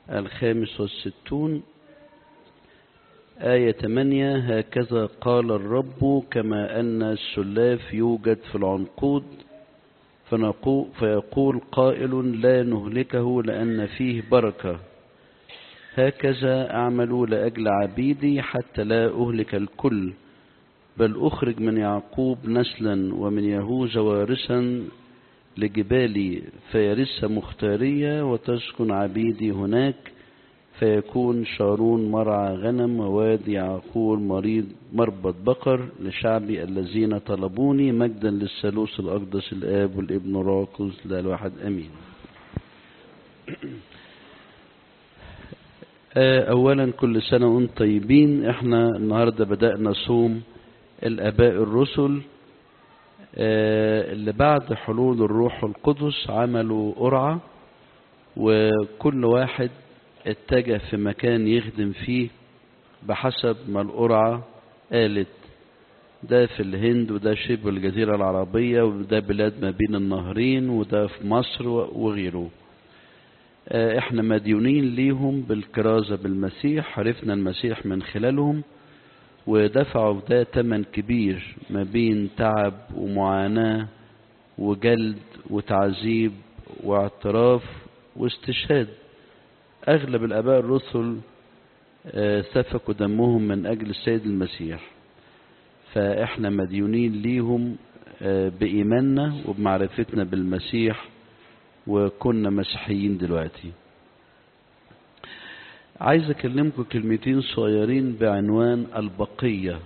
الخامس والستون آية 8 هكذا قال الرب كما أن السلاف يوجد في العنقود فنقو فيقول قائل لا نهلكه لأن فيه بركة هكذا أعمل لأجل عبيدي حتى لا أهلك الكل بل أخرج من يعقوب نسلا ومن يهوذا وارثا لجبالي فيرث مختارية وتسكن عبيدي هناك فيكون شارون مرعى غنم ووادي يعقول مريض مربط بقر لشعبي الذين طلبوني مجدا للثالوث الأقدس الآب والابن راقص لا الواحد أمين أولا كل سنة وانتم طيبين احنا النهاردة بدأنا صوم الآباء الرسل اللي بعد حلول الروح القدس عملوا قرعة وكل واحد اتجه في مكان يخدم فيه بحسب ما القرعة قالت ده في الهند وده شبه الجزيرة العربية وده بلاد ما بين النهرين وده في مصر وغيره احنا مديونين ليهم بالكرازة بالمسيح عرفنا المسيح من خلالهم ودفعوا ده تمن كبير ما بين تعب ومعاناة وجلد وتعذيب واعتراف واستشهاد أغلب الآباء الرسل سفكوا دمهم من أجل السيد المسيح فإحنا مديونين ليهم بإيماننا وبمعرفتنا بالمسيح وكنا مسيحيين دلوقتي عايز أكلمكم كلمتين صغيرين بعنوان البقية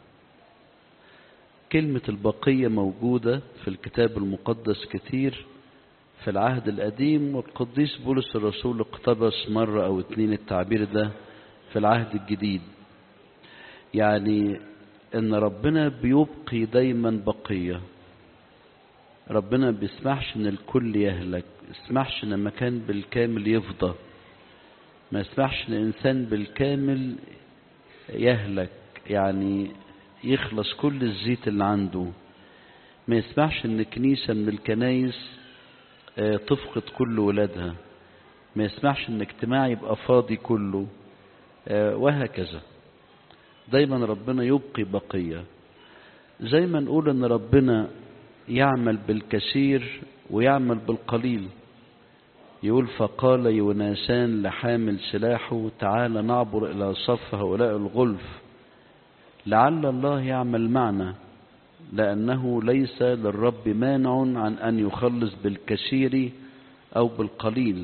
كلمة البقية موجودة في الكتاب المقدس كتير في العهد القديم والقديس بولس الرسول اقتبس مرة أو اتنين التعبير ده في العهد الجديد يعني ان ربنا بيبقي دايما بقية ربنا بيسمحش ان الكل يهلك يسمحش ان مكان بالكامل يفضى ما يسمحش ان انسان بالكامل يهلك يعني يخلص كل الزيت اللي عنده ما يسمحش ان كنيسة من الكنايس تفقد كل ولادها ما يسمحش ان اجتماع يبقى فاضي كله وهكذا دايما ربنا يبقي بقية زي ما نقول ان ربنا يعمل بالكثير ويعمل بالقليل يقول فقال يوناسان لحامل سلاحه تعال نعبر إلى صف هؤلاء الغلف لعل الله يعمل معنا لأنه ليس للرب مانع عن أن يخلص بالكثير أو بالقليل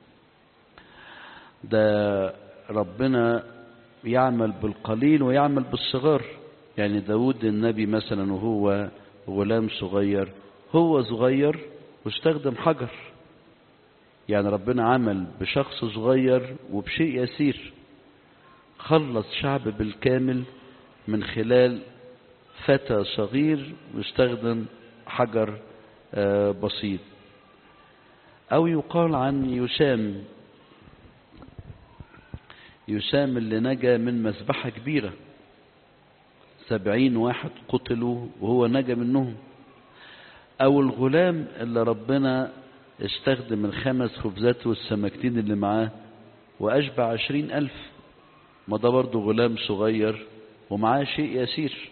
ده ربنا يعمل بالقليل ويعمل بالصغار يعني داود النبي مثلا وهو غلام صغير هو صغير واستخدم حجر يعني ربنا عمل بشخص صغير وبشيء يسير خلص شعب بالكامل من خلال فتى صغير واستخدم حجر بسيط أو يقال عن يسام يسام اللي نجا من مذبحة كبيرة سبعين واحد قتلوا وهو نجا منهم أو الغلام اللي ربنا استخدم الخمس خبزات والسمكتين اللي معاه وأشبع عشرين ألف ما ده برضه غلام صغير ومعاه شيء يسير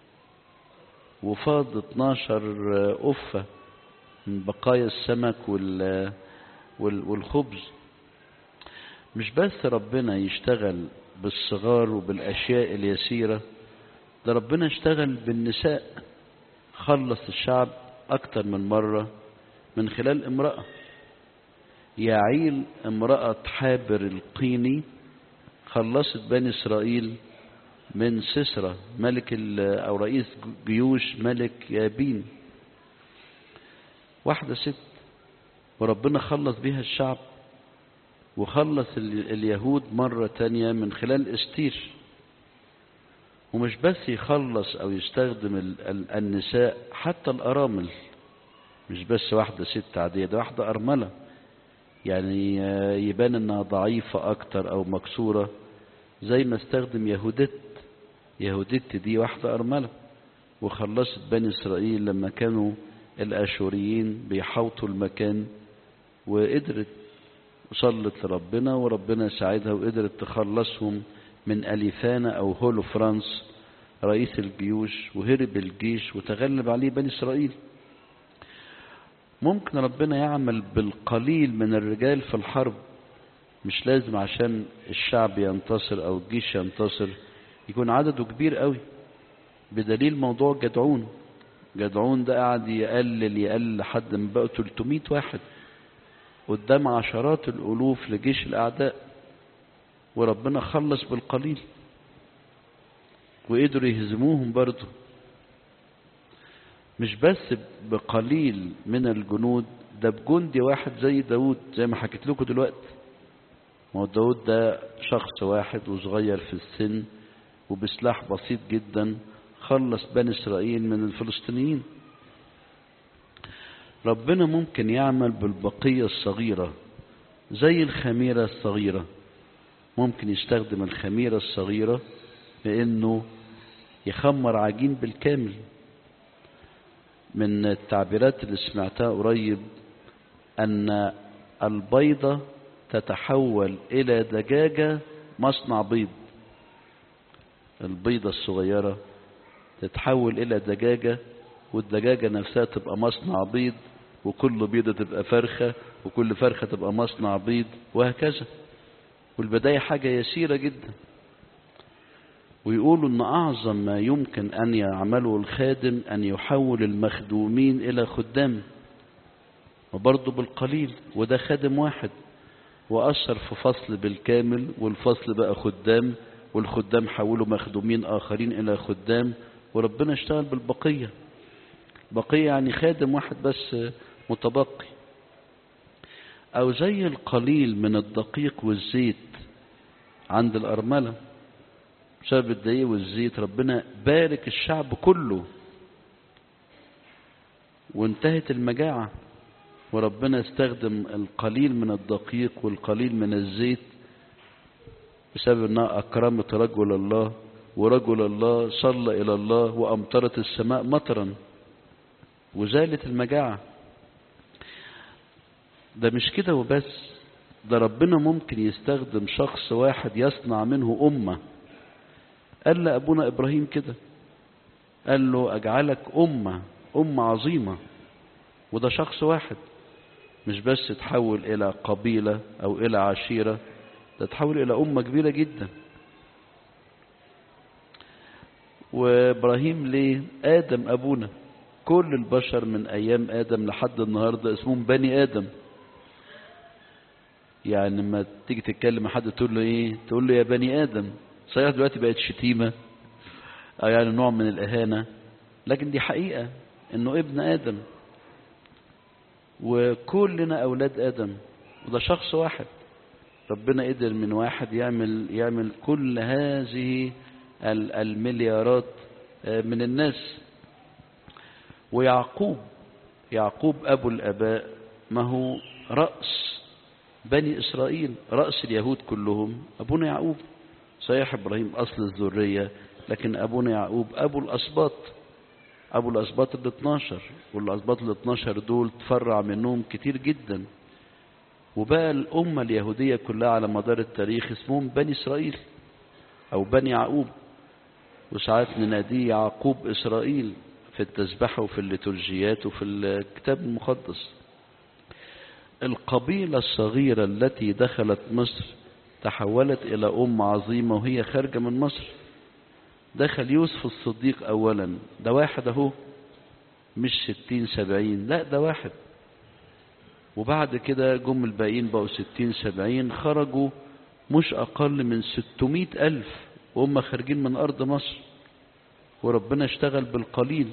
وفاض 12 أفة من بقايا السمك وال والخبز مش بس ربنا يشتغل بالصغار وبالأشياء اليسيرة ده ربنا اشتغل بالنساء خلص الشعب أكتر من مرة من خلال امرأة يعيل امرأة حابر القيني خلصت بني إسرائيل من سسرة ملك أو رئيس جيوش ملك يابين واحدة ست وربنا خلص بيها الشعب وخلص اليهود مرة تانية من خلال استير ومش بس يخلص أو يستخدم النساء حتى الأرامل مش بس واحدة ست عادية ده واحدة أرملة يعني يبان انها ضعيفة اكتر او مكسورة زي ما استخدم يهودت يهودت دي واحدة ارملة وخلصت بني اسرائيل لما كانوا الاشوريين بيحوطوا المكان وقدرت وصلت لربنا وربنا ساعدها وقدرت تخلصهم من أليفانا أو هولو فرانس رئيس الجيوش وهرب الجيش وتغلب عليه بني إسرائيل ممكن ربنا يعمل بالقليل من الرجال في الحرب مش لازم عشان الشعب ينتصر أو الجيش ينتصر يكون عدده كبير قوي بدليل موضوع جدعون جدعون ده قاعد يقلل يقلل لحد ما بقوا 300 واحد قدام عشرات الألوف لجيش الأعداء وربنا خلص بالقليل وقدروا يهزموهم برضه مش بس بقليل من الجنود ده بجندي واحد زي داود زي ما حكيت لكم دلوقتي ما هو داود ده شخص واحد وصغير في السن وبسلاح بسيط جدا خلص بني إسرائيل من الفلسطينيين ربنا ممكن يعمل بالبقية الصغيرة زي الخميرة الصغيرة ممكن يستخدم الخميرة الصغيرة بأنه يخمر عجين بالكامل من التعبيرات اللي سمعتها قريب أن البيضة تتحول إلى دجاجة مصنع بيض البيضة الصغيرة تتحول إلى دجاجة والدجاجة نفسها تبقى مصنع بيض وكل بيضة تبقى فرخة وكل فرخة تبقى مصنع بيض وهكذا والبداية حاجة يسيرة جدا ويقولوا ان اعظم ما يمكن ان يعمله الخادم ان يحول المخدومين الى خدام وبرضه بالقليل وده خادم واحد واثر في فصل بالكامل والفصل بقى خدام والخدام حولوا مخدومين اخرين الى خدام وربنا اشتغل بالبقية بقية يعني خادم واحد بس متبقي او زي القليل من الدقيق والزيت عند الارمله بسبب الدقيق والزيت ربنا بارك الشعب كله وانتهت المجاعة وربنا استخدم القليل من الدقيق والقليل من الزيت بسبب انها اكرمت رجل الله ورجل الله صلى الى الله وامطرت السماء مطرا وزالت المجاعة ده مش كده وبس ده ربنا ممكن يستخدم شخص واحد يصنع منه أمة قال لأبونا إبراهيم كده قال له أجعلك أمة أمة عظيمة وده شخص واحد مش بس تحول إلى قبيلة أو إلى عشيرة ده تحول إلى أمة كبيرة جدا وإبراهيم ليه آدم أبونا كل البشر من أيام آدم لحد النهاردة اسمهم بني آدم يعني لما تيجي تتكلم مع حد تقول له ايه تقول له يا بني ادم صحيح دلوقتي بقت شتيمة او يعني نوع من الاهانة لكن دي حقيقة انه ابن ادم وكلنا اولاد ادم وده شخص واحد ربنا قدر من واحد يعمل يعمل كل هذه المليارات من الناس ويعقوب يعقوب ابو الاباء ما هو رأس بني إسرائيل رأس اليهود كلهم أبونا يعقوب صحيح إبراهيم أصل الذرية لكن أبونا يعقوب أبو الأسباط أبو الأسباط ال 12 والأسباط ال 12 دول تفرع منهم كتير جدا وبقى الأمة اليهودية كلها على مدار التاريخ اسمهم بني إسرائيل أو بني يعقوب وساعات نناديه يعقوب إسرائيل في التسبحة وفي الليتورجيات وفي الكتاب المقدس القبيلة الصغيرة التي دخلت مصر تحولت إلى أم عظيمة وهي خارجة من مصر دخل يوسف الصديق أولا ده واحد أهو مش ستين سبعين لا ده واحد وبعد كده جم الباقيين بقوا ستين سبعين خرجوا مش أقل من ستمائة ألف وهم خارجين من أرض مصر وربنا اشتغل بالقليل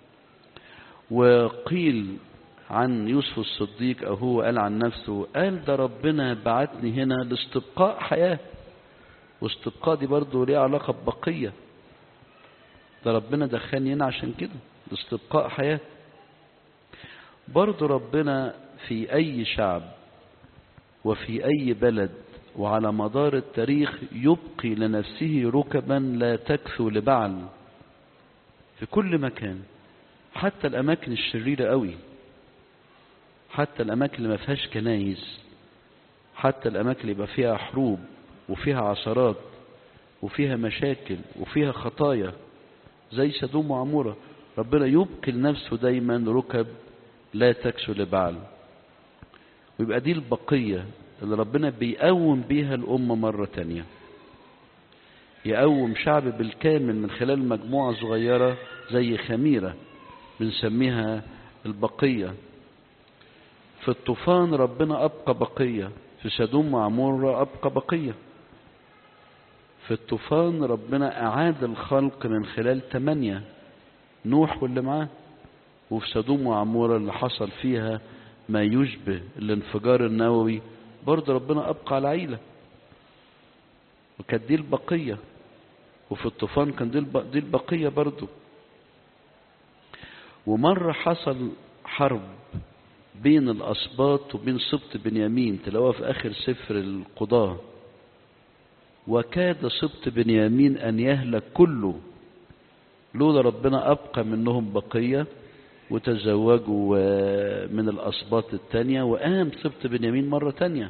وقيل عن يوسف الصديق أو هو قال عن نفسه قال ده ربنا بعتني هنا لاستبقاء حياة واستبقاء دي برضه ليه علاقة ببقية ده ربنا دخلني هنا عشان كده لاستبقاء حياة برضه ربنا في أي شعب وفي أي بلد وعلى مدار التاريخ يبقي لنفسه ركبا لا تكثو لبعل في كل مكان حتى الأماكن الشريرة قوي حتى الأماكن اللي ما فيهاش كنايس حتى الأماكن اللي يبقى فيها حروب وفيها عثرات وفيها مشاكل وفيها خطايا زي سدوم وعمورة ربنا يبقي لنفسه دايما ركب لا تكسو لبعل ويبقى دي البقية اللي ربنا بيقوم بيها الأمة مرة تانية يقوم شعب بالكامل من خلال مجموعة صغيرة زي خميرة بنسميها البقية في الطوفان ربنا أبقى بقية في سدوم وعمورة أبقى بقية في الطوفان ربنا أعاد الخلق من خلال تمانية نوح واللي معاه وفي سدوم وعمورة اللي حصل فيها ما يشبه الانفجار النووي برضه ربنا أبقى على عيلة وكانت دي البقية وفي الطوفان كان دي البقية برضه ومرة حصل حرب بين الأسباط وبين سبط بنيامين تلاقوها في آخر سفر القضاة وكاد سبط بنيامين أن يهلك كله لولا ربنا أبقى منهم بقية وتزوجوا من الأسباط التانية وقام سبط بنيامين مرة تانية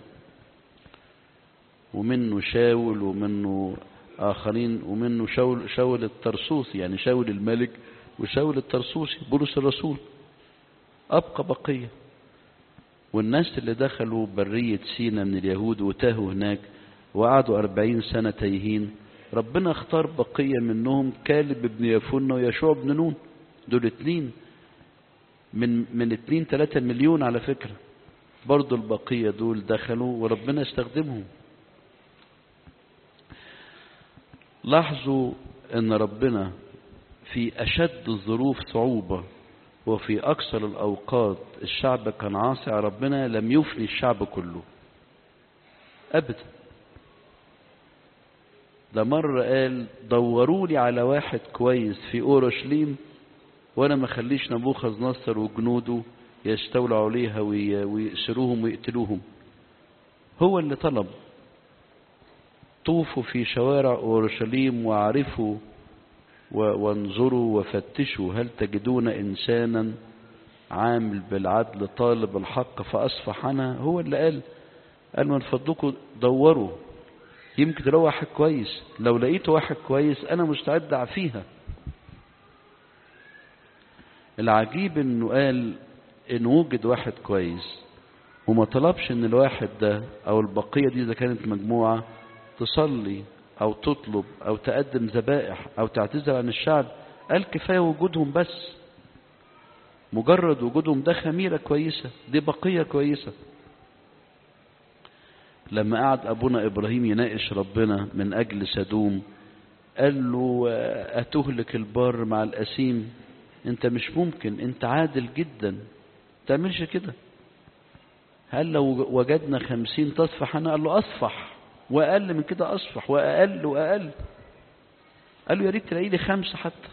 ومنه شاول ومنه آخرين ومنه شاول, شاول الترسوسي يعني شاول الملك وشاول الترسوسي بولس الرسول أبقى بقية والناس اللي دخلوا برية سينا من اليهود وتاهوا هناك وقعدوا أربعين سنة تايهين ربنا اختار بقية منهم كالب ابن يفن ويشوع بن نون دول اتنين من من اتنين تلاتة مليون على فكرة برضو البقية دول دخلوا وربنا استخدمهم لاحظوا ان ربنا في اشد الظروف صعوبة وفي اكثر الاوقات الشعب كان عاصي على ربنا لم يفني الشعب كله ابدا ده مرة قال دوروا لي على واحد كويس في اورشليم وانا ما خليش نبوخذ نصر وجنوده يستولوا عليها ويأسروهم ويقتلوهم هو اللي طلب طوفوا في شوارع اورشليم واعرفوا وانظروا وفتشوا هل تجدون انسانا عامل بالعدل طالب الحق فاصفح عنها هو اللي قال قال من فضلكم دوروا يمكن تلاقوا واحد كويس لو لقيت واحد كويس انا مستعد اعفيها العجيب انه قال ان وجد واحد كويس وما طلبش ان الواحد ده او البقية دي اذا كانت مجموعة تصلي او تطلب او تقدم ذبائح او تعتذر عن الشعب قال كفاية وجودهم بس مجرد وجودهم ده خميرة كويسة دي بقية كويسة لما قعد أبونا إبراهيم يناقش ربنا من أجل سدوم قال له أتهلك البار مع الأسيم أنت مش ممكن أنت عادل جدا تعملش كده هل لو وجدنا خمسين تصفح أنا قال له أصفح وأقل من كده أصفح وأقل وأقل قال له يا ريت تلاقي لي خمسة حتى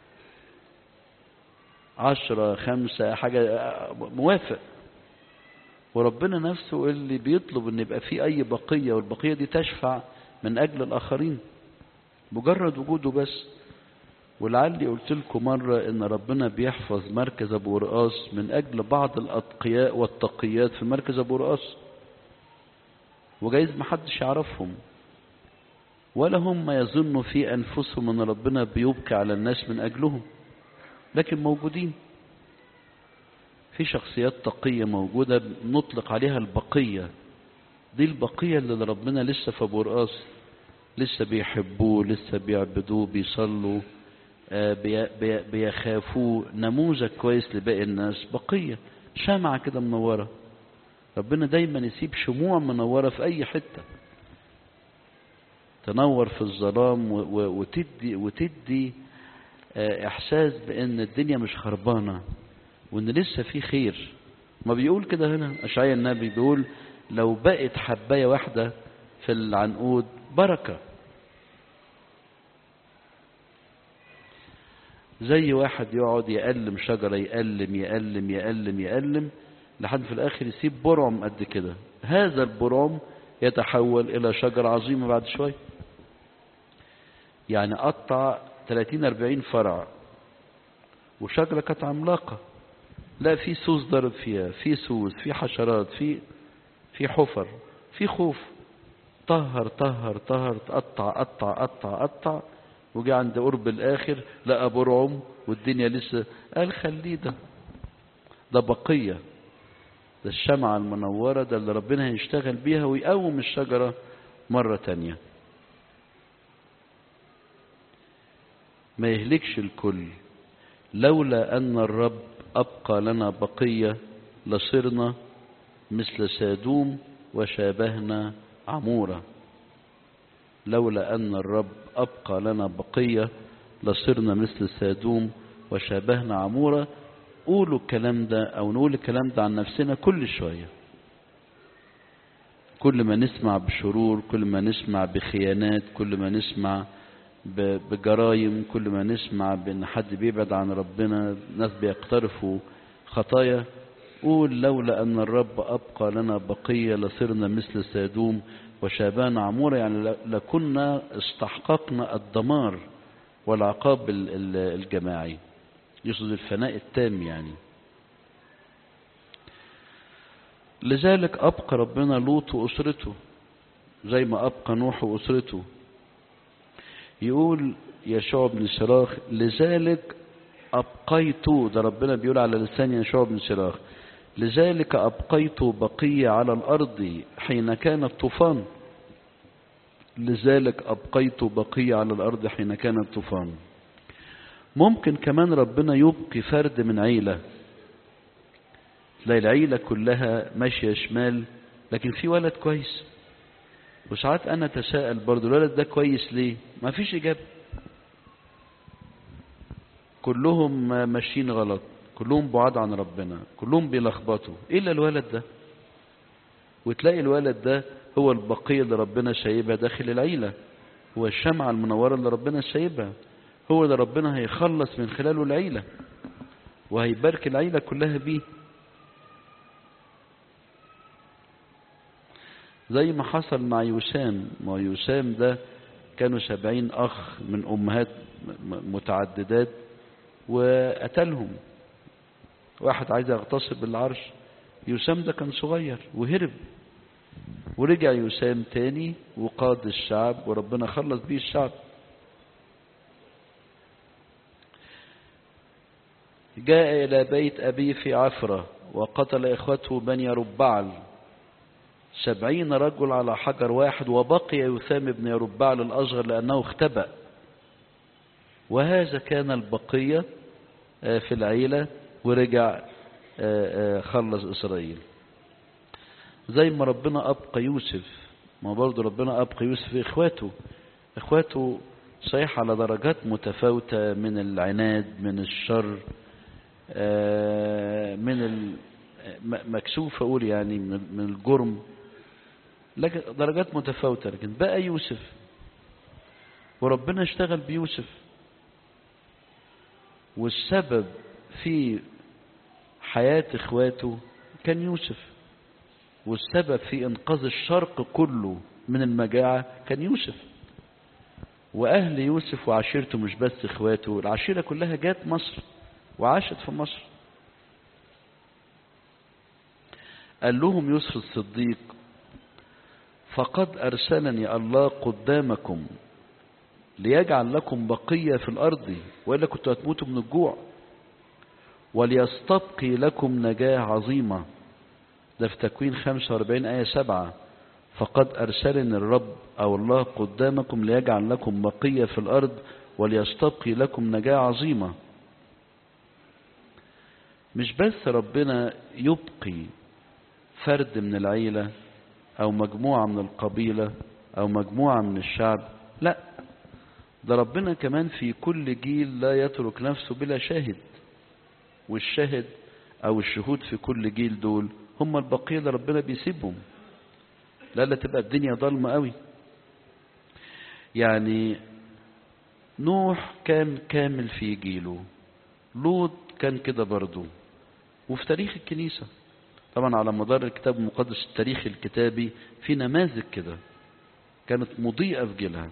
عشرة خمسة حاجة موافق وربنا نفسه اللي بيطلب ان يبقى في اي بقية والبقية دي تشفع من اجل الاخرين مجرد وجوده بس ولعلي قلت لكم مرة ان ربنا بيحفظ مركز ابو رقاص من اجل بعض الاتقياء والتقيات في مركز ابو رقاص وجايز محدش يعرفهم ولا هم يظنوا في انفسهم ان ربنا بيبكي على الناس من اجلهم لكن موجودين في شخصيات تقية موجودة نطلق عليها البقية دي البقية اللي ربنا لسه في أبو رقاص لسه بيحبوه لسه بيعبدوه بيصلوا بي بي بيخافوه نموذج كويس لباقي الناس بقية شمعة كده منورة ربنا دايما يسيب شموع منورة في أي حتة تنور في الظلام وتدي وتدي إحساس بأن الدنيا مش خربانة وان لسه في خير ما بيقول كده هنا اشعياء النبي بيقول لو بقت حبايه واحده في العنقود بركه زي واحد يقعد يقلم شجره يقلم يقلم يقلم يقلم لحد في الاخر يسيب برعم قد كده هذا البرعم يتحول الى شجره عظيمه بعد شويه يعني قطع 30 40 فرع وشجره كانت عملاقه لا في سوس ضرب فيها في سوس في حشرات في في حفر في خوف طهر طهر طهر قطع قطع قطع قطع وجي عند قرب الآخر لقى برعم والدنيا لسه قال خليه ده ده بقية ده الشمعة المنورة ده اللي ربنا هيشتغل بيها ويقوم الشجرة مرة تانية ما يهلكش الكل لولا أن الرب أبقى لنا بقية لصرنا مثل سادوم وشابهنا عمورة لولا أن الرب أبقى لنا بقية لصرنا مثل سادوم وشابهنا عمورة قولوا الكلام ده أو نقول الكلام ده عن نفسنا كل شوية كل ما نسمع بشرور كل ما نسمع بخيانات كل ما نسمع بجرايم كل ما نسمع بأن حد بيبعد عن ربنا ناس بيقترفوا خطايا قول لولا أن الرب أبقى لنا بقية لصرنا مثل سادوم وشابان عمورة يعني لكنا استحققنا الدمار والعقاب الجماعي يقصد الفناء التام يعني لذلك أبقى ربنا لوط وأسرته زي ما أبقى نوح وأسرته يقول يشوع بن سراخ لذلك أبقيت ده ربنا بيقول على لسان يشوع بن سراخ لذلك أبقيت بقية على الأرض حين كان الطوفان لذلك أبقيت بقية على الأرض حين كان الطوفان ممكن كمان ربنا يبقي فرد من عيلة تلاقي العيلة كلها ماشية شمال لكن في ولد كويس وساعات أنا تساءل برضو الولد ده كويس ليه ما فيش إجابة كلهم ماشيين غلط كلهم بعاد عن ربنا كلهم بيلخبطوا إلا الولد ده وتلاقي الولد ده هو البقية اللي ربنا سايبها داخل العيلة هو الشمعة المنورة اللي ربنا سايبها هو اللي ربنا هيخلص من خلاله العيلة وهيبارك العيلة كلها بيه زي ما حصل مع يوسام ما يوسام ده كانوا سبعين أخ من أمهات متعددات وقتلهم واحد عايز يغتصب العرش يوسام ده كان صغير وهرب ورجع يوسام تاني وقاد الشعب وربنا خلص بيه الشعب جاء إلى بيت أبيه في عفرة وقتل إخوته بني ربعل سبعين رجل على حجر واحد وبقي يثام بن ربعل الأصغر لأنه اختبأ وهذا كان البقية في العيلة ورجع خلص إسرائيل زي ما ربنا أبقى يوسف ما برضه ربنا أبقى يوسف في إخواته إخواته صحيح على درجات متفاوتة من العناد من الشر من مكسوف أقول يعني من الجرم لكن درجات متفاوتة لكن بقى يوسف وربنا اشتغل بيوسف والسبب في حياة اخواته كان يوسف والسبب في انقاذ الشرق كله من المجاعة كان يوسف واهل يوسف وعشيرته مش بس اخواته العشيرة كلها جات مصر وعاشت في مصر قال لهم يوسف الصديق فقد أرسلني الله قدامكم ليجعل لكم بقية في الأرض وإلا كنتوا هتموتوا من الجوع وليستبقي لكم نجاة عظيمة ده في تكوين 45 آية 7 فقد أرسلني الرب أو الله قدامكم ليجعل لكم بقية في الأرض وليستبقي لكم نجاة عظيمة مش بس ربنا يبقي فرد من العيلة أو مجموعة من القبيلة أو مجموعة من الشعب لا ده ربنا كمان في كل جيل لا يترك نفسه بلا شاهد والشاهد أو الشهود في كل جيل دول هم البقية اللي ربنا بيسيبهم لا لا تبقى الدنيا ضلمة قوي يعني نوح كان كامل في جيله لوط كان كده برضه وفي تاريخ الكنيسة طبعا على مدار الكتاب المقدس التاريخ الكتابي في نماذج كده كانت مضيئة في جيلها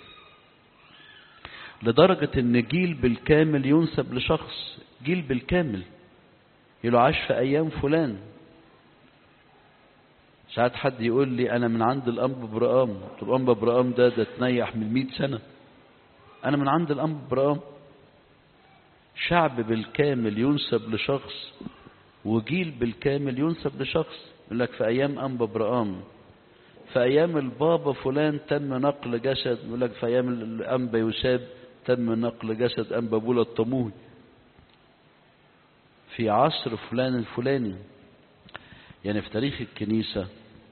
لدرجة ان جيل بالكامل ينسب لشخص جيل بالكامل يلو عاش في ايام فلان ساعات حد يقول لي انا من عند الانبا برقام طب الانبا برقام ده ده تنيح من 100 سنه انا من عند الانبا برقام شعب بالكامل ينسب لشخص وجيل بالكامل ينسب لشخص يقول لك في ايام انبا برقام في ايام البابا فلان تم نقل جسد يقول لك في ايام الانبا يساب تم نقل جسد انبا بولا الطموي في عصر فلان الفلاني يعني في تاريخ الكنيسة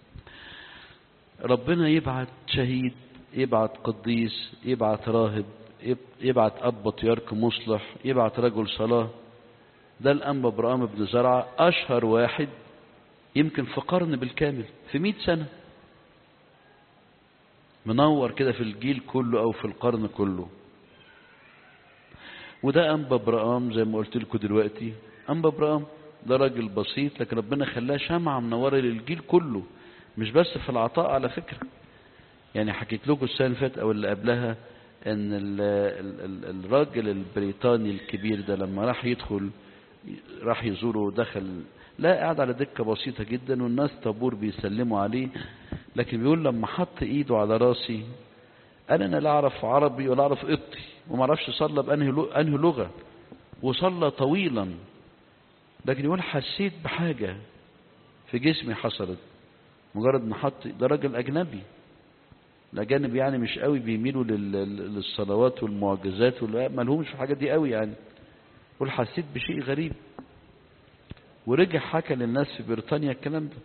ربنا يبعت شهيد يبعت قديس يبعت راهب يبعت أب بطيارك مصلح يبعت رجل صلاة ده الأنبا برام بن زرعة أشهر واحد يمكن في قرن بالكامل في مئة سنة منور كده في الجيل كله أو في القرن كله وده أنبا برام زي ما قلت لكم دلوقتي أنبا برام ده راجل بسيط لكن ربنا خلاه شمعة منورة للجيل كله مش بس في العطاء على فكرة يعني حكيت لكم السنة اللي فاتت أو اللي قبلها ان ال ال ال الراجل البريطاني الكبير ده لما راح يدخل راح يزوره ودخل لا قاعد على دكة بسيطة جدا والناس طابور بيسلموا عليه لكن بيقول لما حط ايده على راسي قال انا لا اعرف عربي ولا اعرف قبطي وما اعرفش صلى بانهي انهي لغة وصلى طويلا لكن يقول حسيت بحاجة في جسمي حصلت مجرد ما حط ده راجل اجنبي الأجانب يعني مش قوي بيميلوا للصلوات والمعجزات ولا ما لهمش في الحاجات دي قوي يعني يقول حسيت بشيء غريب ورجع حكى للناس في بريطانيا الكلام ده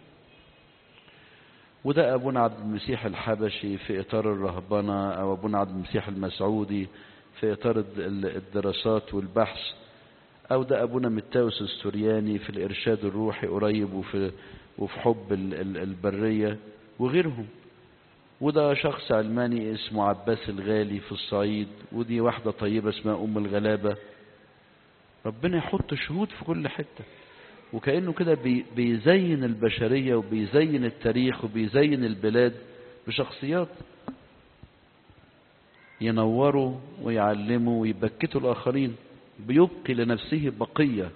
وده أبونا عبد المسيح الحبشي في إطار الرهبنة أو أبونا عبد المسيح المسعودي في إطار الدراسات والبحث أو ده أبونا متاوس السورياني في الإرشاد الروحي قريب وفي, وفي حب البرية وغيرهم وده شخص علماني اسمه عباس الغالي في الصعيد ودي واحدة طيبة اسمها أم الغلابة ربنا يحط شهود في كل حتة وكأنه كده بي بيزين البشرية وبيزين التاريخ وبيزين البلاد بشخصيات ينوروا ويعلموا ويبكتوا الآخرين بيبقي لنفسه بقية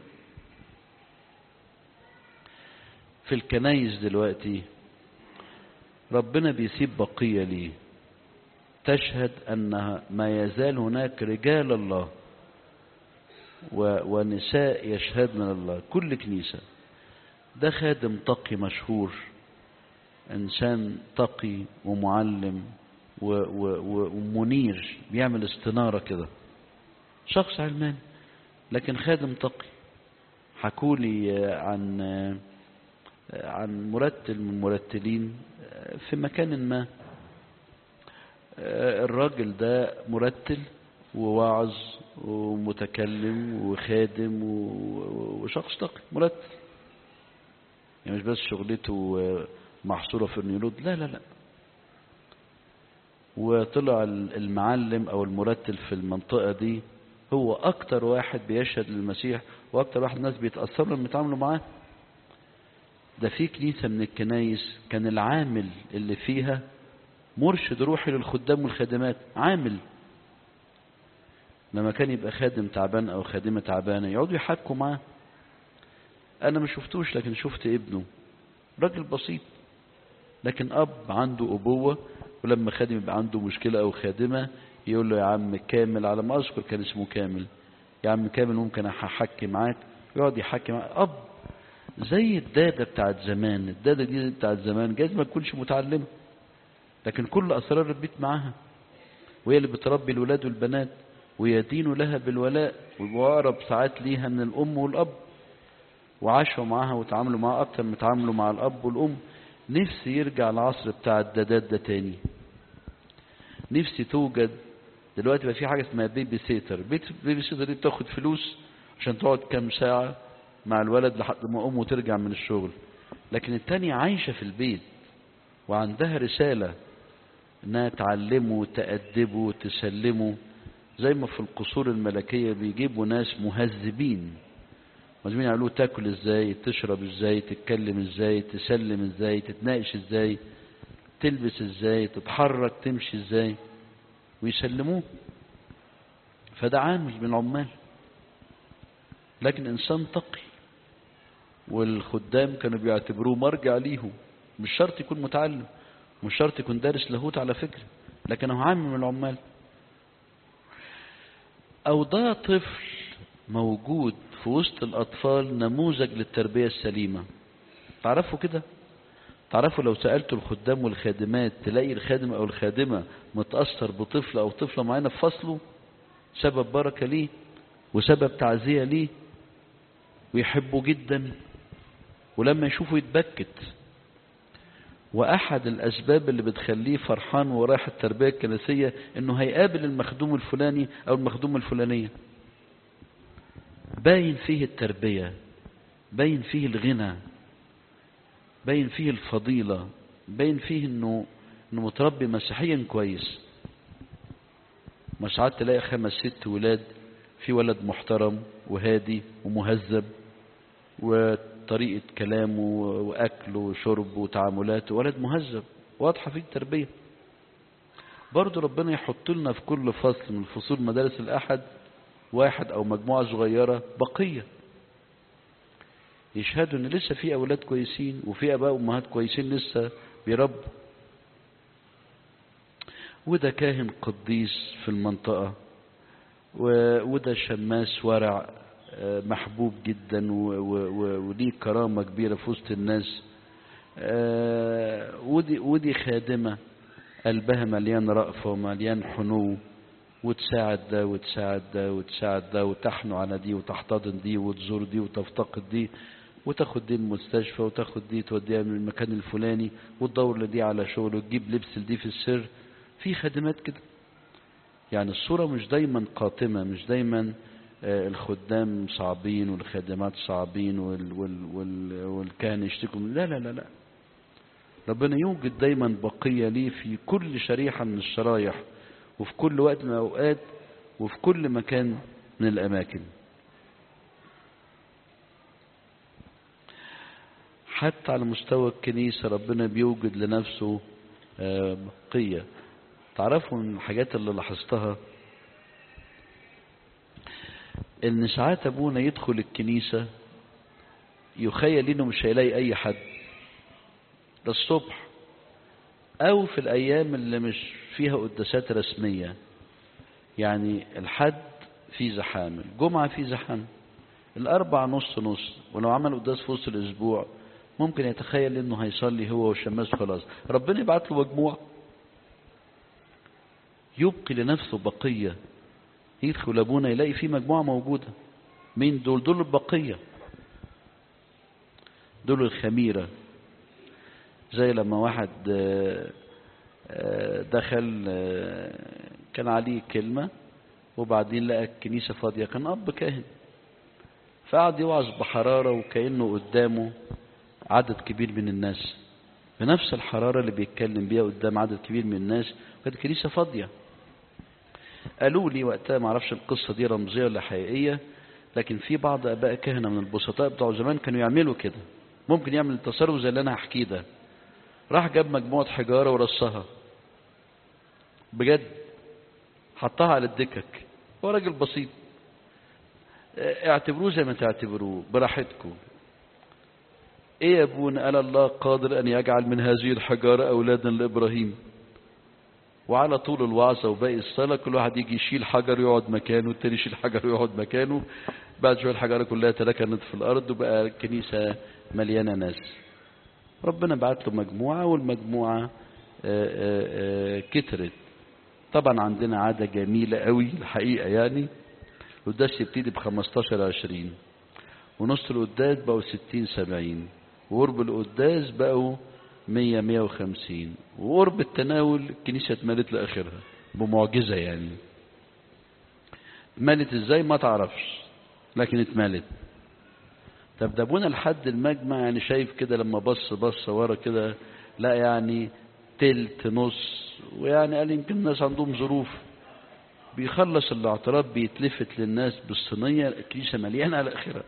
في الكنايس دلوقتي ربنا بيسيب بقية ليه تشهد أن ما يزال هناك رجال الله ونساء يشهد من الله كل كنيسة ده خادم تقي مشهور إنسان تقي ومعلم ومنير بيعمل استنارة كده شخص علماني لكن خادم تقي حكولي عن عن مرتل من المرتلين في مكان ما الراجل ده مرتل وواعظ ومتكلم وخادم وشخص تقي مرتل يعني مش بس شغلته محصورة في النيلود لا لا لا وطلع المعلم او المرتل في المنطقة دي هو اكتر واحد بيشهد للمسيح واكتر واحد الناس بيتأثروا لما يتعاملوا معاه ده في كنيسة من الكنايس كان العامل اللي فيها مرشد روحي للخدام والخادمات عامل لما كان يبقى خادم تعبان او خادمة تعبانة يقعدوا يحكوا معاه انا ما شفتوش لكن شفت ابنه راجل بسيط لكن اب عنده ابوة ولما خادم يبقى عنده مشكلة او خادمة يقول له يا عم كامل على ما اذكر كان اسمه كامل يا عم كامل ممكن احكي معاك يقعد يحكي معاك اب زي الدادة بتاعت زمان الدادة دي بتاعت زمان جايز ما تكونش متعلمة لكن كل أسرار البيت معاها وهي اللي بتربي الولاد والبنات ويدين لها بالولاء ويقرب ساعات ليها من الأم والأب وعاشوا معاها وتعاملوا معاها أكتر من تعاملوا مع الأب والأم نفسي يرجع العصر بتاع الدادات ده تاني نفسي توجد دلوقتي بقى في حاجة اسمها بيبي سيتر بيبي سيتر دي بتاخد فلوس عشان تقعد كام ساعة مع الولد لحد ما أمه ترجع من الشغل لكن التانية عايشة في البيت وعندها رسالة انها تعلمه وتأدبه وتسلمه زي ما في القصور الملكية بيجيبوا ناس مهذبين مهذبين يعملوه تاكل ازاي تشرب ازاي تتكلم ازاي تسلم ازاي تتناقش ازاي تلبس ازاي تتحرك تمشي ازاي ويسلموه فده عامل من العمال لكن انسان تقي والخدام كانوا بيعتبروه مرجع ليهم مش شرط يكون متعلم مش شرط يكون دارس لاهوت على فكرة لكن هو عامل من العمال أو ده طفل موجود في وسط الأطفال نموذج للتربية السليمة تعرفوا كده تعرفوا لو سألتوا الخدام والخادمات تلاقي الخادم أو الخادمة متأثر بطفل أو طفلة معينة في فصله سبب بركة ليه وسبب تعزية ليه ويحبه جدا ولما يشوفه يتبكت وأحد الأسباب اللي بتخليه فرحان ورايح التربية الكنسية إنه هيقابل المخدوم الفلاني أو المخدومة الفلانية باين فيه التربية باين فيه الغنى باين فيه الفضيلة باين فيه إنه إنه متربي مسيحيا كويس ما ساعات تلاقي خمس ست ولاد في ولد محترم وهادي ومهذب وطريقة كلامه وأكله وشربه وتعاملاته ولد مهذب واضحة فيه التربية برضو ربنا يحط لنا في كل فصل من فصول مدارس الأحد واحد أو مجموعة صغيرة بقية يشهدوا ان لسه في اولاد كويسين وفي اباء وامهات كويسين لسه بيربوا وده كاهن قديس في المنطقة وده شماس ورع محبوب جدا وليه كرامة كبيرة في وسط الناس ودي, ودي خادمة قلبها مليان رأفة ومليان حنو وتساعد ده وتساعد ده وتساعد ده وتحنو على دي وتحتضن دي وتزور دي وتفتقد دي وتاخد دي المستشفى وتاخد دي توديها من المكان الفلاني وتدور لدي على شغل وتجيب لبس لدي في السر في خدمات كده يعني الصورة مش دايما قاتمة مش دايما الخدام صعبين والخادمات صعبين وال وال وال والكهنة يشتكوا لا لا لا لا ربنا يوجد دايما بقية ليه في كل شريحة من الشرايح وفي كل وقت من الأوقات وفي كل مكان من الأماكن حتى على مستوى الكنيسة ربنا بيوجد لنفسه بقية تعرفوا من الحاجات اللي لاحظتها ان ساعات ابونا يدخل الكنيسة يخيل انه مش هيلاقي اي حد ده الصبح او في الايام اللي مش فيها قداسات رسمية يعني الحد في زحام الجمعة في زحام الاربع نص نص ولو عمل قداس في وسط الاسبوع ممكن يتخيل انه هيصلي هو والشماس خلاص ربنا يبعت له مجموعة يبقي لنفسه بقية يدخل ابونا يلاقي في مجموعة موجودة مين دول دول البقية دول الخميرة زي لما واحد دخل كان عليه كلمة وبعدين لقى الكنيسة فاضية كان أب كاهن فقعد يوعظ بحرارة وكأنه قدامه عدد كبير من الناس بنفس الحرارة اللي بيتكلم بيها قدام عدد كبير من الناس وكانت الكنيسة فاضية قالوا لي وقتها ما اعرفش القصة دي رمزية ولا حقيقية لكن في بعض اباء كهنة من البسطاء بتوع زمان كانوا يعملوا كده ممكن يعمل التصرف زي اللي انا هحكيه ده راح جاب مجموعة حجارة ورصها بجد حطها على الدكك هو راجل بسيط اعتبروه زي ما تعتبروه براحتكم ايه يا ابونا قال الله قادر ان يجعل من هذه الحجارة اولادا لابراهيم وعلى طول الوعظة وباقي الصلاة كل واحد يجي يشيل حجر يقعد مكانه والتاني يشيل حجر يقعد مكانه بعد شوية الحجارة كلها تركنت في الأرض وبقى الكنيسة مليانة ناس ربنا بعت له مجموعة والمجموعة كترت طبعا عندنا عادة جميلة قوي الحقيقة يعني القداس يبتدي ب 15 20 ونص القداس بقوا 60 70 وقرب القداس بقوا 100 150 وقرب التناول الكنيسة اتملت لآخرها بمعجزة يعني اتملت ازاي ما تعرفش لكن اتملت طب ده ابونا لحد المجمع يعني شايف كده لما بص بص ورا كده لا يعني تلت نص ويعني قال يمكن الناس عندهم ظروف بيخلص الاعتراف بيتلفت للناس بالصينية الكنيسة مليانة على آخرها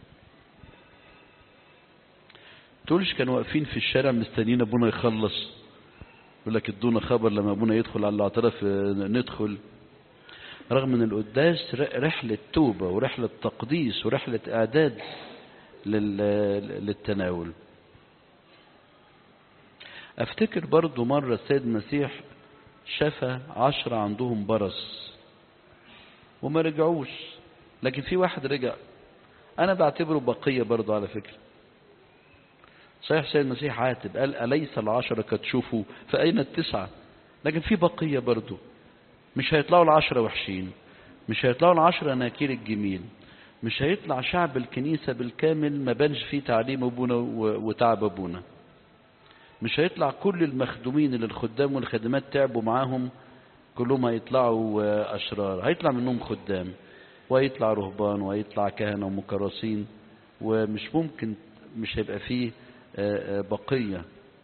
تقولش كانوا واقفين في الشارع مستنيين ابونا يخلص يقول لك ادونا خبر لما ابونا يدخل على الاعتراف ندخل رغم ان القداس رحلة توبة ورحلة تقديس ورحلة اعداد للتناول افتكر برضو مرة السيد المسيح شفى عشرة عندهم برص وما رجعوش لكن في واحد رجع انا بعتبره بقية برضو على فكرة صحيح السيد المسيح عاتب قال أليس العشرة كتشوفوا فأين التسعة لكن في بقية برضو مش هيطلعوا العشرة وحشين مش هيطلعوا العشرة ناكير الجميل مش هيطلع شعب الكنيسة بالكامل ما بانش فيه تعليم أبونا وتعب أبونا مش هيطلع كل المخدومين اللي الخدام والخدمات تعبوا معاهم كلهم هيطلعوا أشرار هيطلع منهم خدام ويطلع رهبان ويطلع كهنة ومكرسين ومش ممكن مش هيبقى فيه بقية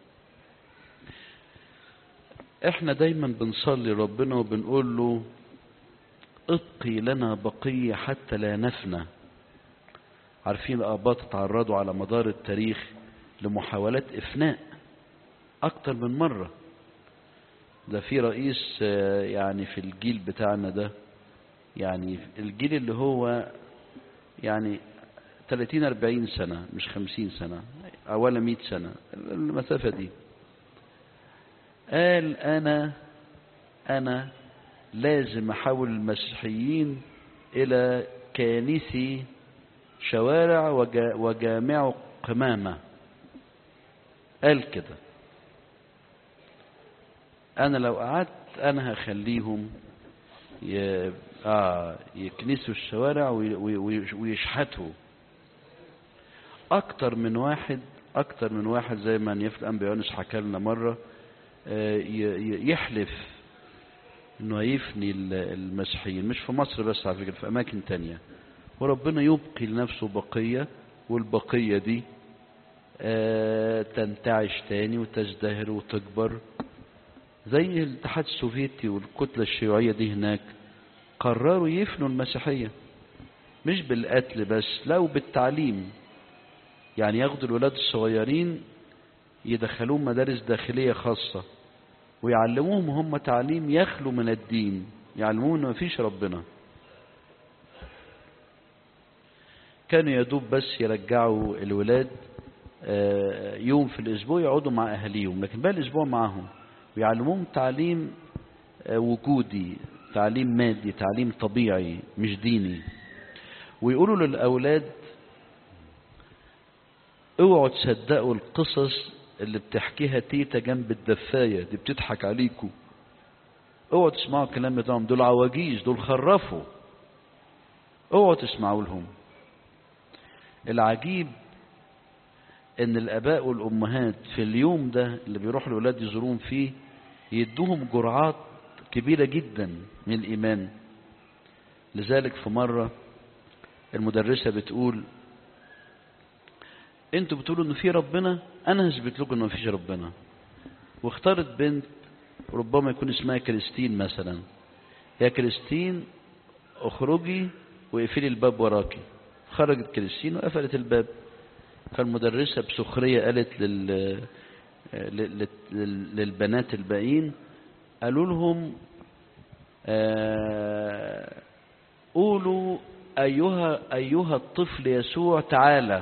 احنا دايما بنصلي ربنا وبنقول له ابقي لنا بقية حتى لا نفنى عارفين الآباط تعرضوا على مدار التاريخ لمحاولات إفناء أكتر من مرة ده في رئيس يعني في الجيل بتاعنا ده يعني الجيل اللي هو يعني 30 40 سنة مش 50 سنة ولا 100 سنة المسافة دي قال أنا أنا لازم أحول المسيحيين إلى كانسي شوارع وجامع قمامة قال كده أنا لو قعدت أنا هخليهم ي... آه يكنسوا الشوارع ويشحتوا أكتر من واحد أكتر من واحد زي ما نيف الأنبيانس حكى لنا مرة يحلف انه هيفني المسيحيين مش في مصر بس على فكرة في اماكن تانية وربنا يبقي لنفسه بقية والبقية دي تنتعش تاني وتزدهر وتكبر زي الاتحاد السوفيتي والكتلة الشيوعية دي هناك قرروا يفنوا المسيحية مش بالقتل بس لا وبالتعليم يعني ياخدوا الولاد الصغيرين يدخلوهم مدارس داخلية خاصة ويعلموهم هم تعليم يخلو من الدين يعلموهم ان مفيش ربنا كانوا يدوب بس يرجعوا الولاد يوم في الاسبوع يقعدوا مع اهاليهم لكن بقى الاسبوع معاهم ويعلموهم تعليم وجودي تعليم مادي تعليم طبيعي مش ديني ويقولوا للاولاد اوعوا تصدقوا القصص اللي بتحكيها تيتا جنب الدفاية دي بتضحك عليكم اوعوا تسمعوا الكلام بتاعهم دول عواجيز دول خرفوا اوعوا تسمعوا لهم العجيب ان الاباء والامهات في اليوم ده اللي بيروحوا الاولاد يزورون فيه يدوهم جرعات كبيرة جدا من الايمان لذلك في مرة المدرسة بتقول انتوا بتقولوا ان في ربنا انا هثبت لكم ان مفيش ربنا واختارت بنت ربما يكون اسمها كريستين مثلا يا كريستين اخرجي واقفلي الباب وراكي خرجت كريستين وقفلت الباب فالمدرسة بسخرية قالت لل... لل... للبنات الباقيين قالوا لهم آه... قولوا أيها, أيها الطفل يسوع تعالى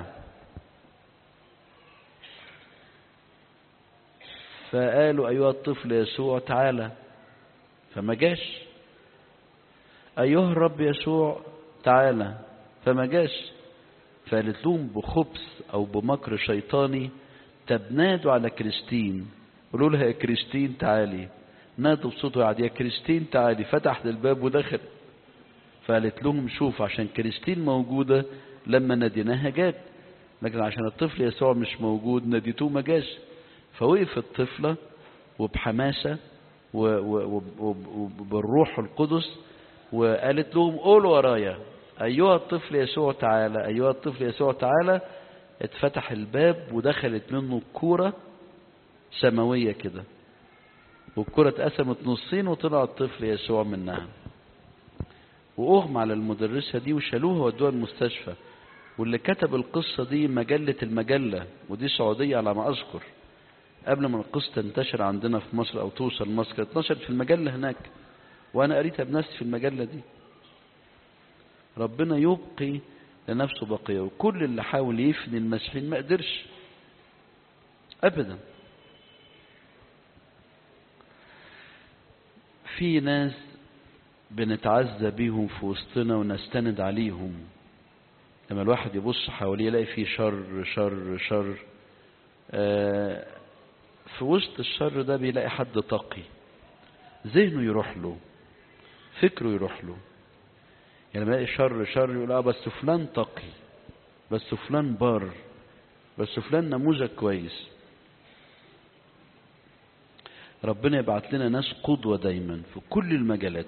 فقالوا أيها الطفل يسوع تعالى فما جاش أيها الرب يسوع تعالى فما جاش فقالت لهم بخبث أو بمكر شيطاني طب نادوا على كريستين قولوا لها يا كريستين تعالي نادوا بصوته عادي يا كريستين تعالي فتحت الباب ودخل فقالت لهم شوف عشان كريستين موجودة لما ناديناها جات لكن عشان الطفل يسوع مش موجود ناديتوه ما جاش فوقف الطفلة وبحماسة وبالروح القدس وقالت لهم قولوا ورايا أيها الطفل يسوع تعالى أيها الطفل يسوع تعالى اتفتح الباب ودخلت منه كورة سماوية كده والكرة اتقسمت نصين وطلع الطفل يسوع منها وأغمى على المدرسة دي وشالوها ودوها المستشفى واللي كتب القصة دي مجلة المجلة ودي سعودية على ما أذكر قبل ما القصة تنتشر عندنا في مصر أو توصل مصر كانت اتنشرت في المجلة هناك وأنا قريتها بنفسي في المجلة دي ربنا يبقي لنفسه بقية وكل اللي حاول يفني المسيحيين ما قدرش أبدا في ناس بنتعزى بيهم في وسطنا ونستند عليهم لما الواحد يبص حواليه يلاقي فيه شر شر شر آه في وسط الشر ده بيلاقي حد تقي ذهنه يروح له فكره يروح له يعني لما يلاقي شر شر يقول اه بس فلان تقي بس فلان بار بس فلان نموذج كويس ربنا يبعت لنا ناس قدوة دايما في كل المجالات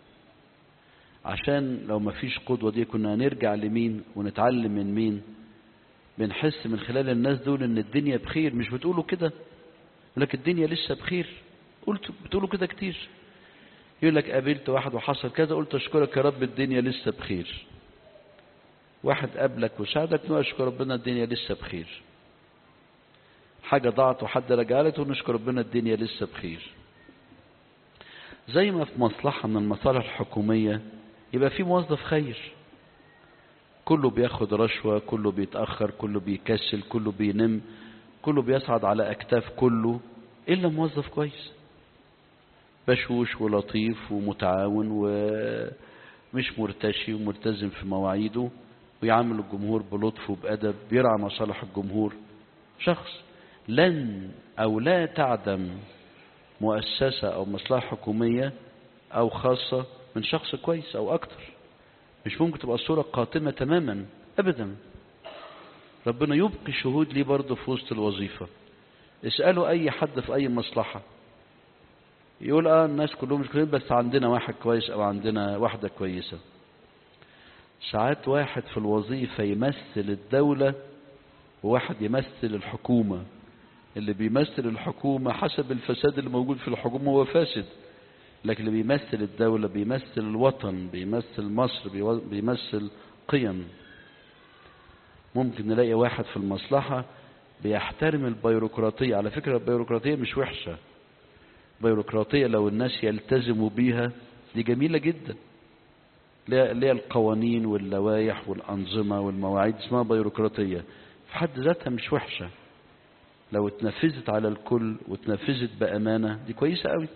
عشان لو ما فيش قدوة دي كنا هنرجع لمين ونتعلم من مين بنحس من خلال الناس دول ان الدنيا بخير مش بتقولوا كده لك الدنيا لسه بخير قلت بتقولوا كده كتير يقول لك قابلت واحد وحصل كذا قلت اشكرك يا رب الدنيا لسه بخير واحد قابلك وساعدك نقول اشكر ربنا الدنيا لسه بخير حاجة ضاعت وحد رجعلت ونشكر ربنا الدنيا لسه بخير زي ما في مصلحة من المصالح الحكومية يبقى في موظف خير كله بياخد رشوة كله بيتأخر كله بيكسل كله بينم كله بيصعد على أكتاف كله إلا موظف كويس بشوش ولطيف ومتعاون ومش مرتشي وملتزم في مواعيده ويعامل الجمهور بلطف وبأدب بيرعى مصالح الجمهور شخص لن أو لا تعدم مؤسسة أو مصلحة حكومية أو خاصة من شخص كويس أو أكتر مش ممكن تبقى الصورة قاتمة تماما أبدا ربنا يبقي شهود ليه برضه في وسط الوظيفة اسألوا أي حد في أي مصلحة يقول اه الناس كلهم مش كويسين بس عندنا واحد كويس أو عندنا واحدة كويسة ساعات واحد في الوظيفة يمثل الدولة وواحد يمثل الحكومة اللي بيمثل الحكومة حسب الفساد اللي موجود في الحكومة هو فاسد لكن اللي بيمثل الدولة بيمثل الوطن بيمثل مصر بيمثل قيم ممكن نلاقي واحد في المصلحة بيحترم البيروقراطية على فكرة البيروقراطية مش وحشة البيروقراطية لو الناس يلتزموا بيها دي جميلة جدا اللي هي القوانين واللوائح والأنظمة والمواعيد اسمها بيروقراطية في حد ذاتها مش وحشة لو اتنفذت على الكل واتنفذت بأمانة دي كويسة قوي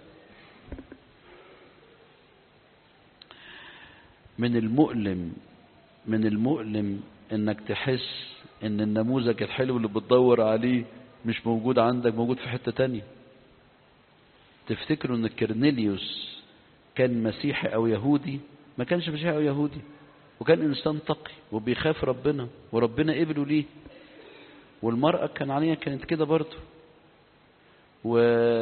من المؤلم من المؤلم انك تحس ان النموذج الحلو اللي بتدور عليه مش موجود عندك موجود في حتة تانية تفتكروا ان كرنيليوس كان مسيحي او يهودي ما كانش مسيحي او يهودي وكان انسان تقي وبيخاف ربنا وربنا قبله ليه والمرأة كان عليها كانت كده برضه و...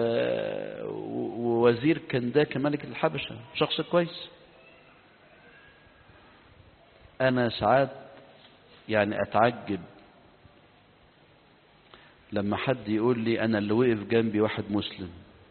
ووزير كان ده كملك الحبشة شخص كويس أنا ساعات يعني أتعجب لما حد يقول لي أنا اللي وقف جنبي واحد مسلم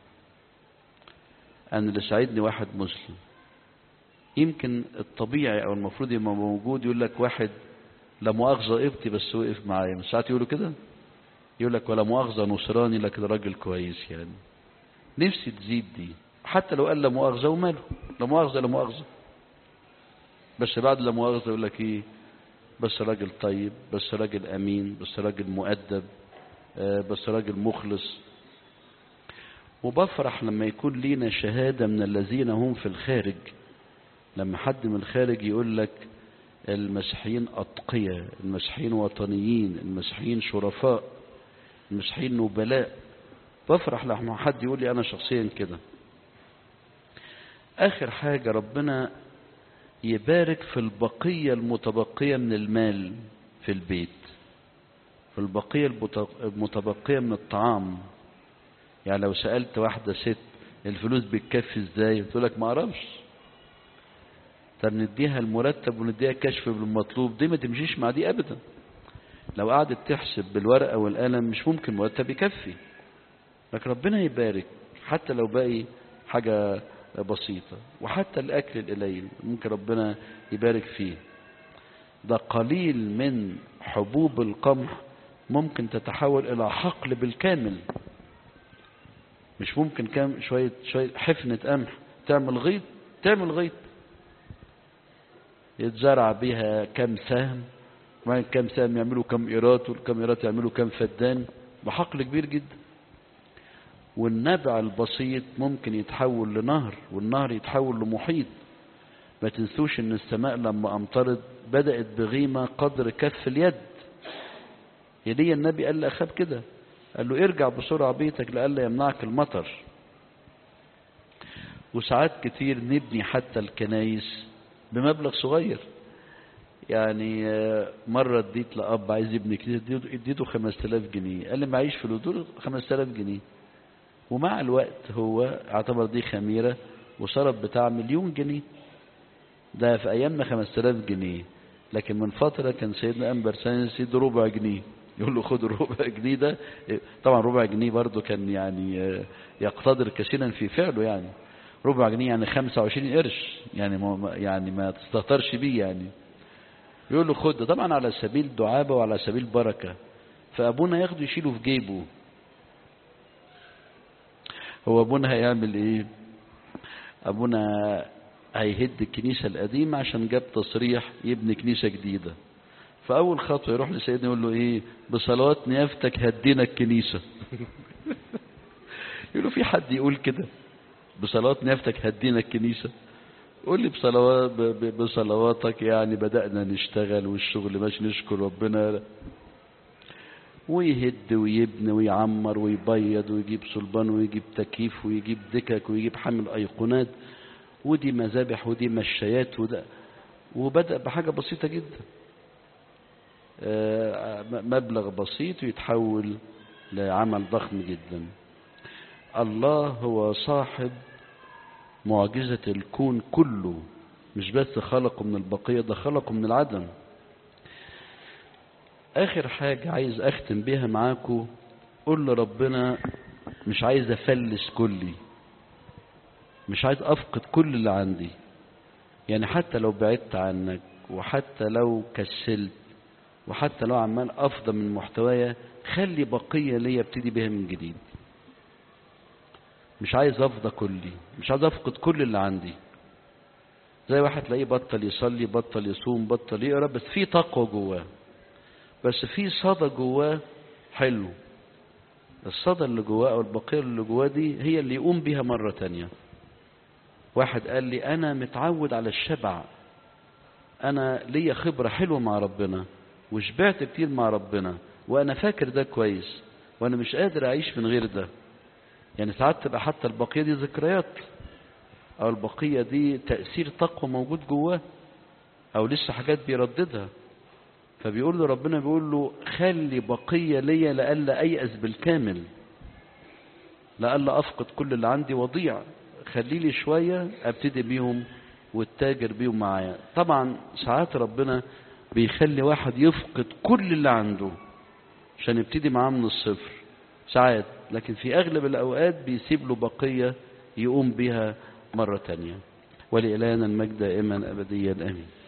أنا اللي ساعدني واحد مسلم يمكن الطبيعي أو المفروض يبقى موجود يقول لك واحد لا مؤاخذة قبطي بس وقف معايا مش ساعات يقولوا كده يقول لك ولا مؤاخذة نصراني لكن راجل كويس يعني نفسي تزيد دي حتى لو قال لا مؤاخذة وماله لا مؤاخذة لا مؤاخذة بس بعد لا مؤاخذة يقول لك ايه بس راجل طيب بس راجل امين بس راجل مؤدب بس راجل مخلص وبفرح لما يكون لينا شهادة من الذين هم في الخارج لما حد من الخارج يقول لك المسيحيين أتقياء المسيحيين وطنيين المسيحيين شرفاء المسيحيين نبلاء بفرح لما حد يقول لي أنا شخصيا كده آخر حاجة ربنا يبارك في البقية المتبقية من المال في البيت في البقية المتبقية من الطعام يعني لو سألت واحدة ست الفلوس بتكفي ازاي تقول لك ما اعرفش طب نديها المرتب ونديها كشف بالمطلوب دي ما تمشيش مع دي ابدا لو قعدت تحسب بالورقة والقلم مش ممكن مرتب يكفي لكن ربنا يبارك حتى لو باقي حاجة بسيطة وحتى الأكل القليل ممكن ربنا يبارك فيه ده قليل من حبوب القمح ممكن تتحول إلى حقل بالكامل مش ممكن كام شوية شوية حفنة قمح تعمل غيط تعمل غيط يتزرع بيها كم سهم وبعدين كم سهم يعملوا كم إيرات والكم إيرات يعملوا كم فدان بحقل كبير جدا والنبع البسيط ممكن يتحول لنهر والنهر يتحول لمحيط ما تنسوش ان السماء لما امطرت بدأت بغيمة قدر كف اليد يدي النبي قال لأخاب كده قال له ارجع بسرعة بيتك لألا يمنعك المطر وساعات كتير نبني حتى الكنايس بمبلغ صغير يعني مرة اديت لأب عايز يبني كنيسة اديته 5000 جنيه قال لي معيش فلوس دول 5000 جنيه ومع الوقت هو اعتبر دي خميرة وصرف بتاع مليون جنيه ده في ايامنا 5000 جنيه لكن من فترة كان سيدنا انبر ساينس يدي ربع جنيه يقول له خد الربع جنيه ده طبعا ربع جنيه برضه كان يعني يقتدر كثيرا في فعله يعني ربع جنيه يعني 25 قرش يعني ما يعني ما تستهترش بيه يعني يقول له خد طبعا على سبيل دعابة وعلى سبيل بركة فأبونا ياخده يشيله في جيبه هو أبونا هيعمل إيه أبونا هيهد الكنيسة القديمة عشان جاب تصريح يبني كنيسة جديدة فأول خطوة يروح لسيدنا يقول له إيه بصلوات نيافتك هدينا الكنيسة يقول له في حد يقول كده بصلوات نيافتك هدينا الكنيسة قول لي بصلوات بصلواتك يعني بدأنا نشتغل والشغل ماشي نشكر ربنا ويهد ويبني ويعمر ويبيض ويجيب صلبان ويجيب تكييف ويجيب دكك ويجيب حمل أيقونات ودي مذابح ودي مشايات وده وبدأ بحاجة بسيطة جدا مبلغ بسيط ويتحول لعمل ضخم جدا الله هو صاحب معجزة الكون كله مش بس خلقه من البقية ده خلقه من العدم آخر حاجة عايز أختم بيها معاكم قول لربنا مش عايز أفلس كلي مش عايز أفقد كل اللي عندي يعني حتى لو بعدت عنك وحتى لو كسلت وحتى لو عمال أفضى من محتوايا خلي بقية ليا ابتدي بيها من جديد مش عايز افضى كلي مش عايز افقد كل اللي عندي زي واحد تلاقيه بطل يصلي بطل يصوم بطل يقرا بس في تقوى جواه بس في صدى جواه حلو الصدى اللي جواه او البقيه اللي جواه دي هي اللي يقوم بيها مره تانية واحد قال لي انا متعود على الشبع انا ليا خبره حلوه مع ربنا وشبعت كتير مع ربنا وانا فاكر ده كويس وانا مش قادر اعيش من غير ده يعني ساعات تبقى حتى البقية دي ذكريات او البقية دي تأثير تقوى موجود جواه او لسه حاجات بيرددها فبيقول له ربنا بيقول له خلي بقية ليا لألا أيأس بالكامل لألا أفقد كل اللي عندي وضيع خلي لي شوية أبتدي بيهم والتاجر بيهم معايا طبعا ساعات ربنا بيخلي واحد يفقد كل اللي عنده عشان يبتدي معاه من الصفر ساعات لكن في أغلب الأوقات بيسيب له بقية يقوم بها مرة تانية ولإلهنا المجد دائما أبديا آمين